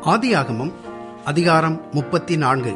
ஆதியாகமம் அதிகாரம் முப்பத்தி நான்கு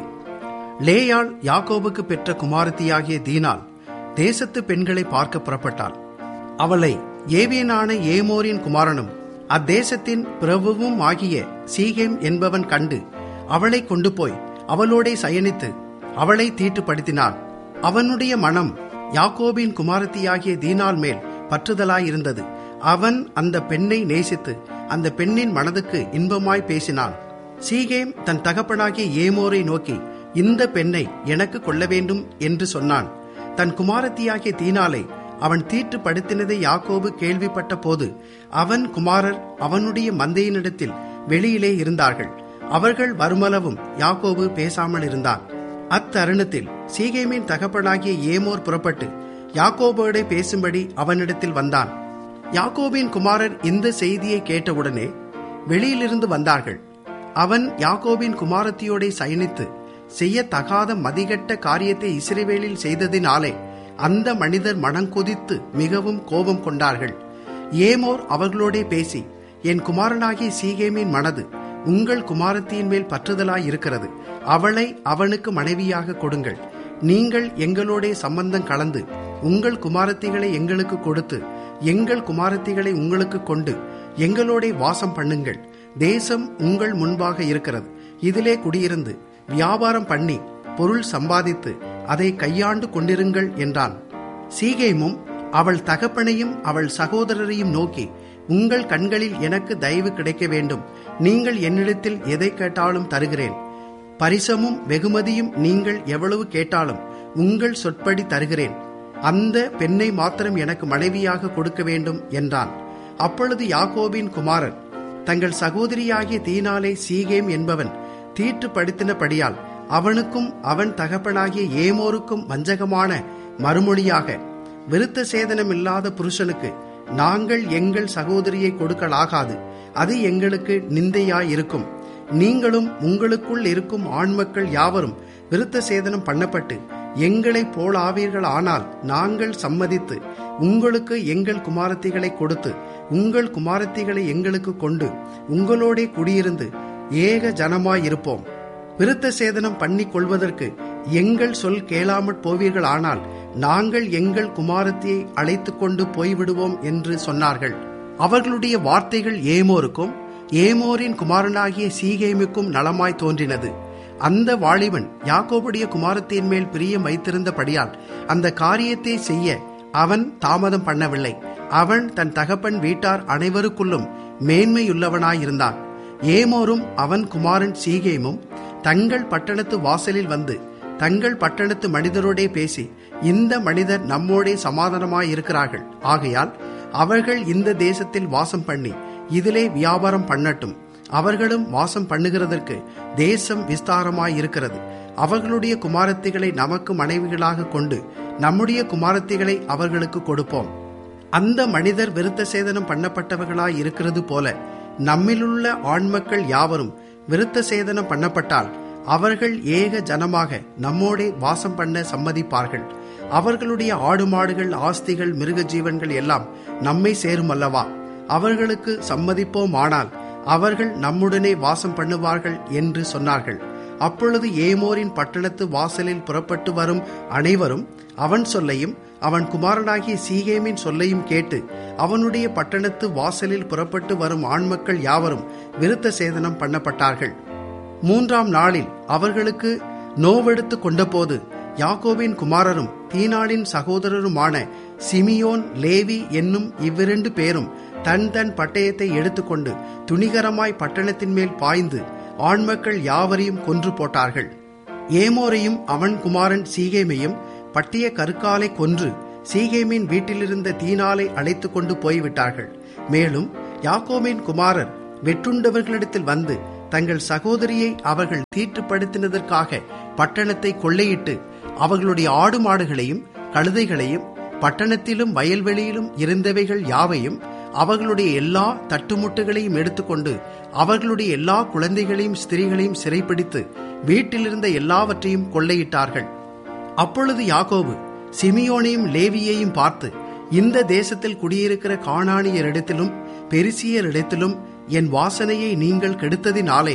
லேயாள் யாக்கோபுக்கு பெற்ற குமாரத்தியாகிய தீனாள் தேசத்து பெண்களை பார்க்க புறப்பட்டாள் அவளை ஏவியனான ஏமோரின் குமாரனும் அத்தேசத்தின் பிரபுவும் ஆகிய சீகேம் என்பவன் கண்டு அவளை கொண்டு போய் அவளோடே சயனித்து அவளை தீட்டுப்படுத்தினான் அவனுடைய மனம் யாக்கோபின் குமாரத்தியாகிய தீனாள் மேல் பற்றுதலாயிருந்தது அவன் அந்த பெண்ணை நேசித்து அந்த பெண்ணின் மனதுக்கு இன்பமாய் பேசினான் சீகேம் தன் தகப்பனாகிய ஏமோரை நோக்கி இந்த பெண்ணை எனக்கு கொள்ள வேண்டும் என்று சொன்னான் தன் குமாரத்தியாகிய தீனாலை அவன் தீட்டுப்படுத்தினதை யாக்கோபு கேள்விப்பட்ட போது அவன் குமாரர் அவனுடைய மந்தையினிடத்தில் வெளியிலே இருந்தார்கள் அவர்கள் வருமளவும் யாக்கோபு பேசாமல் இருந்தான் அத்தருணத்தில் சீகேமின் தகப்பனாகிய ஏமோர் புறப்பட்டு யாக்கோபோடே பேசும்படி அவனிடத்தில் வந்தான் யாக்கோபின் குமாரர் இந்த செய்தியை கேட்டவுடனே வெளியிலிருந்து வந்தார்கள் அவன் யாக்கோபின் குமாரத்தியோடே சயனித்து செய்யத்தகாத மதிகட்ட காரியத்தை இஸ்ரேவேலில் செய்ததினாலே அந்த மனிதர் மனங்கொதித்து மிகவும் கோபம் கொண்டார்கள் ஏமோர் அவர்களோடே பேசி என் குமாரனாகிய சீகேமின் மனது உங்கள் குமாரத்தியின் மேல் பற்றுதலாய் இருக்கிறது அவளை அவனுக்கு மனைவியாக கொடுங்கள் நீங்கள் எங்களோடே சம்பந்தம் கலந்து உங்கள் குமாரத்திகளை எங்களுக்கு கொடுத்து எங்கள் குமாரத்திகளை உங்களுக்கு கொண்டு எங்களோடே வாசம் பண்ணுங்கள் தேசம் உங்கள் முன்பாக இருக்கிறது இதிலே குடியிருந்து வியாபாரம் பண்ணி பொருள் சம்பாதித்து அதை கையாண்டு கொண்டிருங்கள் என்றான் சீகேமும் அவள் தகப்பனையும் அவள் சகோதரரையும் நோக்கி உங்கள் கண்களில் எனக்கு தயவு கிடைக்க வேண்டும் நீங்கள் என்னிடத்தில் எதை கேட்டாலும் தருகிறேன் பரிசமும் வெகுமதியும் நீங்கள் எவ்வளவு கேட்டாலும் உங்கள் சொற்படி தருகிறேன் அந்த பெண்ணை மாத்திரம் எனக்கு மனைவியாக கொடுக்க வேண்டும் என்றான் அப்பொழுது யாக்கோபின் குமாரன் தங்கள் சகோதரியாகிய தீனாலே சீகேம் என்பவன் தீட்டுப்படுத்தினபடியால் அவனுக்கும் அவன் தகப்பனாகிய ஏமோருக்கும் வஞ்சகமான மறுமொழியாக விருத்த சேதனம் இல்லாத புருஷனுக்கு நாங்கள் எங்கள் சகோதரியை கொடுக்கலாகாது அது எங்களுக்கு நிந்தையாயிருக்கும் நீங்களும் உங்களுக்குள் இருக்கும் ஆண்மக்கள் யாவரும் விருத்த சேதனம் பண்ணப்பட்டு எங்களை போலாவீர்கள் ஆனால் நாங்கள் சம்மதித்து உங்களுக்கு எங்கள் குமாரத்திகளை கொடுத்து உங்கள் குமாரத்திகளை எங்களுக்கு கொண்டு உங்களோடே குடியிருந்து ஏக ஜனமாயிருப்போம் விருத்த சேதனம் பண்ணி கொள்வதற்கு எங்கள் சொல் கேளாமற் போவீர்கள் ஆனால் நாங்கள் எங்கள் குமாரத்தியை அழைத்து கொண்டு போய்விடுவோம் என்று சொன்னார்கள் அவர்களுடைய வார்த்தைகள் ஏமோருக்கும் ஏமோரின் குமாரனாகிய சீகேமுக்கும் நலமாய் தோன்றினது அந்த வாலிபன் யாக்கோபுடைய குமாரத்தின் மேல் பிரியம் வைத்திருந்தபடியால் அந்த காரியத்தை செய்ய அவன் தாமதம் பண்ணவில்லை அவன் தன் தகப்பன் வீட்டார் அனைவருக்குள்ளும் மேன்மையுள்ளவனாயிருந்தான் ஏமோரும் அவன் குமாரன் சீகேமும் தங்கள் பட்டணத்து வாசலில் வந்து தங்கள் பட்டணத்து மனிதரோடே பேசி இந்த மனிதர் நம்மோடே சமாதானமாயிருக்கிறார்கள் ஆகையால் அவர்கள் இந்த தேசத்தில் வாசம் பண்ணி இதிலே வியாபாரம் பண்ணட்டும் அவர்களும் வாசம் பண்ணுகிறதற்கு தேசம் விஸ்தாரமாயிருக்கிறது அவர்களுடைய குமாரத்திகளை நமக்கு மனைவிகளாக கொண்டு நம்முடைய குமாரத்திகளை அவர்களுக்கு கொடுப்போம் அந்த மனிதர் விருத்த சேதனம் பண்ணப்பட்டவர்களாய் இருக்கிறது போல நம்மிலுள்ள ஆண்மக்கள் யாவரும் விருத்த சேதனம் பண்ணப்பட்டால் அவர்கள் ஏக ஜனமாக நம்மோடே வாசம் பண்ண சம்மதிப்பார்கள் அவர்களுடைய ஆடு மாடுகள் ஆஸ்திகள் மிருக ஜீவன்கள் எல்லாம் நம்மை சேரும் அல்லவா அவர்களுக்கு சம்மதிப்போம் ஆனால் அவர்கள் நம்முடனே வாசம் பண்ணுவார்கள் என்று சொன்னார்கள் அப்பொழுது ஏமோரின் பட்டணத்து வாசலில் புறப்பட்டு வரும் அனைவரும் அவன் சொல்லையும் அவன் குமாரனாகிய சீகேமின் சொல்லையும் கேட்டு அவனுடைய பட்டணத்து வாசலில் புறப்பட்டு வரும் ஆண்மக்கள் யாவரும் விருத்த சேதனம் பண்ணப்பட்டார்கள் மூன்றாம் நாளில் அவர்களுக்கு நோவெடுத்து கொண்டபோது யாக்கோவின் குமாரரும் தீனாளின் சகோதரருமான சிமியோன் லேவி என்னும் இவ்விரண்டு பேரும் தன் தன் பட்டயத்தை எடுத்துக்கொண்டு துணிகரமாய் பட்டணத்தின் மேல் பாய்ந்து ஆண்மக்கள் யாவரையும் கொன்று போட்டார்கள் ஏமோரையும் அவன் குமாரன் சீகேமையும் பட்டிய கருக்காலை கொன்று சீகேமின் வீட்டிலிருந்த தீனாலை அழைத்து கொண்டு போய்விட்டார்கள் மேலும் யாக்கோமின் குமாரர் வெற்றுண்டவர்களிடத்தில் வந்து தங்கள் சகோதரியை அவர்கள் தீட்டுப்படுத்தினதற்காக பட்டணத்தை கொள்ளையிட்டு அவர்களுடைய ஆடு மாடுகளையும் கழுதைகளையும் பட்டணத்திலும் வயல்வெளியிலும் இருந்தவைகள் யாவையும் அவர்களுடைய எல்லா தட்டுமுட்டுகளையும் எடுத்துக்கொண்டு அவர்களுடைய எல்லா குழந்தைகளையும் ஸ்திரீகளையும் சிறைப்பிடித்து வீட்டிலிருந்த எல்லாவற்றையும் கொள்ளையிட்டார்கள் அப்பொழுது யாக்கோபு சிமியோனையும் லேவியையும் பார்த்து இந்த தேசத்தில் குடியிருக்கிற காணானியரிடத்திலும் பெரிசியரிடத்திலும் என் வாசனையை நீங்கள் கெடுத்ததினாலே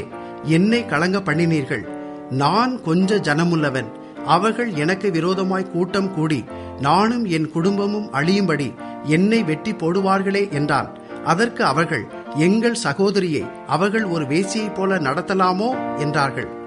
என்னை கலங்க பண்ணினீர்கள் நான் கொஞ்ச ஜனமுள்ளவன் அவர்கள் எனக்கு விரோதமாய் கூட்டம் கூடி நானும் என் குடும்பமும் அழியும்படி என்னை வெட்டி போடுவார்களே என்றான் அதற்கு அவர்கள் எங்கள் சகோதரியை அவர்கள் ஒரு வேசியைப் போல நடத்தலாமோ என்றார்கள்